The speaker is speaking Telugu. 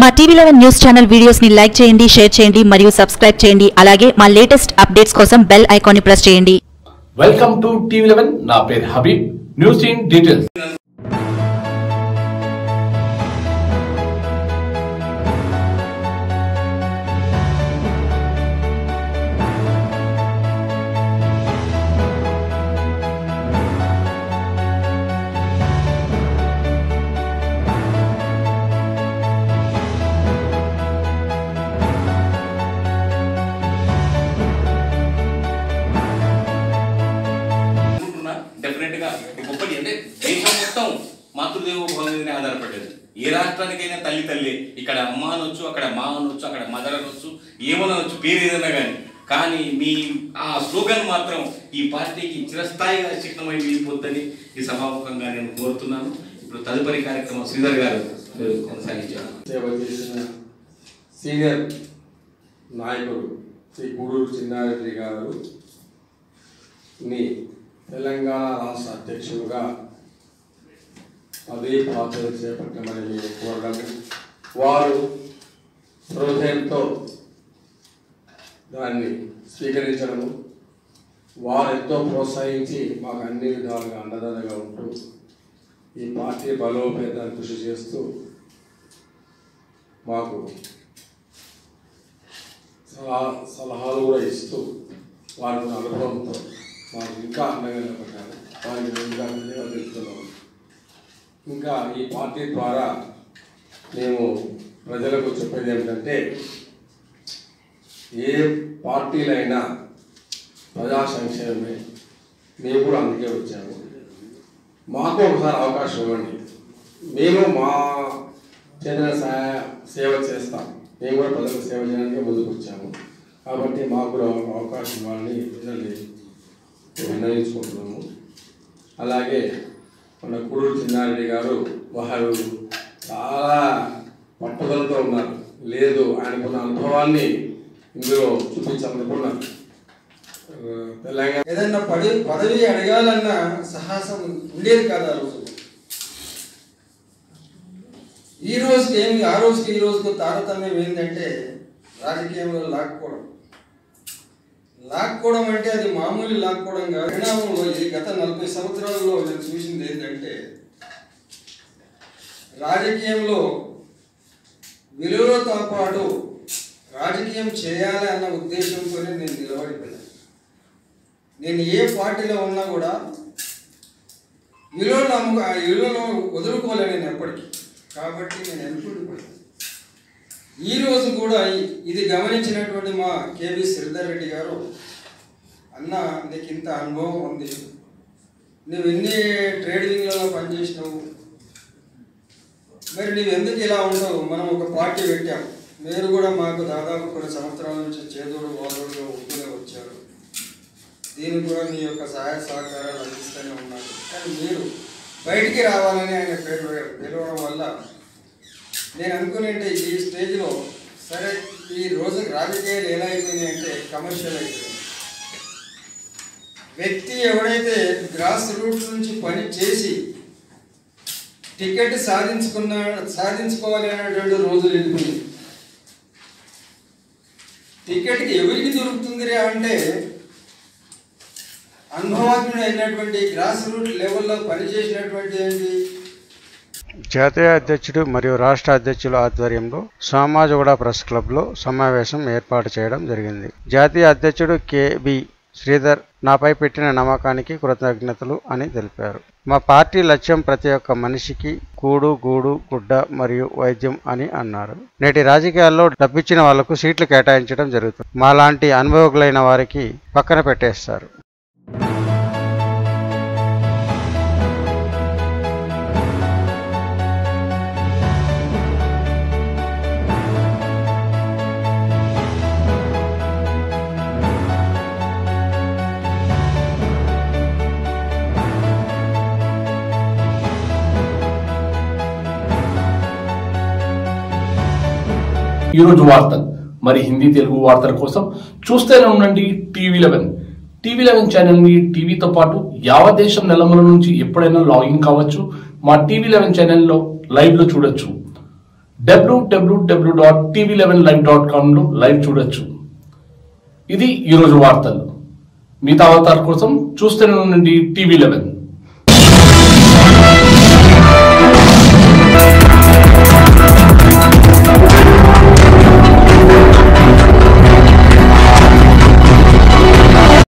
మా TV eleven news channel videos ని లైక్ చేయండి షేర్ చేయండి మరియు సబ్స్క్రైబ్ చేయండి అలాగే మా లేటెస్ట్ అప్డేట్స్ కోసం బెల్ ఐకాన్ ని ప్రెస్ చేయండి వెల్కమ్ టు టీవీ లెవెన్ నా పేరు హబీబ్ న్యూస్ ఇన్ డీటెయిల్స్ అనుకుంటున్నా డెఫినెట్ గా ఒక్కటి అంటే దేశం మొత్తం మాతృదేవో భవ మీదనే ఆధారపడ్డది ఏ రాష్ట్రానికైనా తల్లి తల్లి ఇక్కడ అమ్మ అనొచ్చు అక్కడ మా అనొచ్చు అక్కడ మదర్ అనొచ్చు ఏమనొచ్చు పేరు ఏదైనా కానీ కానీ మీ ఆ స్లోగన్ మాత్రం ఈ పార్టీకి చిరస్థాయిగా చిహ్నమై వెళ్ళిపోద్దని ఈ సభాముఖంగా నేను కోరుతున్నాను ఇప్పుడు తదుపరి కార్యక్రమం శ్రీధర్ గారు మీరు కొనసాగించారు సేవ చేసిన సీనియర్ నాయకుడు శ్రీ గూడూరు చిన్నారెడ్డి గారు ని తెలంగాణ రాష్ట్ర అధ్యక్షుడుగా పదవి బాధ్యత చేపట్టమని మేము కోరడం వారు హృదయంతో దాన్ని స్వీకరించడము వారు ఎంతో ప్రోత్సహించి మాకు అన్ని విధాలుగా అండదండగా ఉంటూ ఈ పార్టీ బలోపేతాన్ని కృషి చేస్తూ మాకు సలహా సలహాలు కూడా ఇస్తూ వారి ఉన్న అనుభవంతో మాకు ఇంకా అండగా నిలబడ్డారు వారికి మేము ఇంకా ధన్యవాదాలు తెలుపుతున్నాము ఇంకా ఈ పార్టీ ద్వారా మేము ప్రజలకు చెప్పేది ఏమిటంటే ఏ పార్టీలైనా ప్రజా సంక్షేమమే మేము కూడా అందుకే వచ్చాము మాకు ఒకసారి అవకాశం ఇవ్వండి మేము మా చెందిన సహాయ సేవ చేస్తాం మేము కూడా ప్రజలకు సేవ చేయడానికి ముందుకు వచ్చాము కాబట్టి మాకు కూడా ఒక అవకాశం ఇవ్వాలని ప్రజల్ని విన్నవించుకుంటున్నాము అలాగే మన కుడూరు చిన్నారెడ్డి గారు వారు చాలా పట్టుదలతో ఉన్నారు లేదు ఆయనకున్న అనుభవాన్ని ఇందులో చూపించాలనుకున్నారు ఆ, తెలంగాణ ఏదన్నా పడి పదవి అడగాలన్న సాహసం ఉండేది కాదు ఆ రోజు ఈ రోజుకి ఏమి ఆ రోజుకి ఈ రోజుకు తారతమ్యం ఏంటంటే రాజకీయంలో లాక్కోవడం లాక్కోవడం అంటే అది మామూలు లాక్కోవడం కాదు పరిణామంలో ఈ గత నలభై సంవత్సరాలలో నేను చూసింది ఏంటంటే రాజకీయంలో విలువలతో పాటు రాజకీయం చేయాలి అన్న ఉద్దేశంతోనే నేను నిలబడిపోయాను నేను ఏ పార్టీలో ఉన్నా కూడా విలువలు నమ్ము ఆ విలువను వదులుకోలే నేను ఎప్పటికీ కాబట్టి నేను ఎన్నుకుండిపోయాను ఈ రోజు కూడా ఈ- ఇది గమనించినటువంటి మా కేవి శ్రీధర్ రెడ్డి గారు అన్న నీకు ఇంత అనుభవం ఉంది నువ్వు ఎన్ని ట్రేడ్ వింగ్లలో పనిచేసినావు మరి నువ్వు ఎందుకు ఇలా ఉండవు మనం ఒక పార్టీ పెట్టాం మీరు కూడా మాకు దాదాపు కొన్ని సంవత్సరాల నుంచి చేదోడు వాదోడుగా ఉంటూనే వచ్చారు దీనికి కూడా మీ యొక్క సహాయ సహకారాలు అందిస్తూనే ఉన్నారు కానీ మీరు బయటికి రావాలని ఆయన పేరు పిలవడం వల్ల నేను అనుకునేంటే ఈ స్టేజ్లో సరే ఈ రోజు రాజకీయాలు ఎలా అయిపోయినాయి అంటే కమర్షియల్ అయిపోయింది వ్యక్తి ఎవడైతే గ్రాస్ రూట్ నుంచి పని చేసి టికెట్ సాధించుకున్న సాధించుకోవాలి అనేటువంటి రోజులు వెళ్ళిపోయింది టికెట్కి ఎవరికి దొరుకుతుంది రే అంటే అనుభవజ్ఞుడు అయినటువంటి గ్రాస్ రూట్ లెవెల్లో పనిచేసినటువంటి ఏంటి జాతీయ అధ్యక్షుడు మరియు రాష్ట్ర అధ్యక్షుల ఆధ్వర్యంలో సమాజగూడ ప్రెస్ క్లబ్లో సమావేశం ఏర్పాటు చేయడం జరిగింది జాతీయ అధ్యక్షుడు కెబి శ్రీధర్ నాపై పెట్టిన నమ్మకానికి కృతజ్ఞతలు అని తెలిపారు మా పార్టీ లక్ష్యం ప్రతి ఒక్క మనిషికి కూడు గూడు గుడ్డ మరియు వైద్యం అని అన్నారు నేటి రాజకీయాల్లో డబ్బిచ్చిన వాళ్లకు సీట్లు కేటాయించడం జరుగుతుంది మాలాంటి అనుభవకులైన వారికి పక్కన పెట్టేస్తారు ఈరోజు వార్తలు మరి హిందీ తెలుగు వార్తల కోసం చూస్తూనే ఉండండి TV eleven TV eleven channel ని టీవీతో పాటు యావత్ దేశం నెలమల నుంచి ఎప్పుడైనా లాగిన్ కావచ్చు మా టీవీ లెవెన్ ఛానల్లో లైవ్ లో చూడొచ్చు W W W dot TV eleven live dot కామ్లో లైవ్ చూడొచ్చు ఇది ఈరోజు వార్తలు మిగతా అవతార కోసం చూస్తూనే ఉండండి టీవీ లెవెన్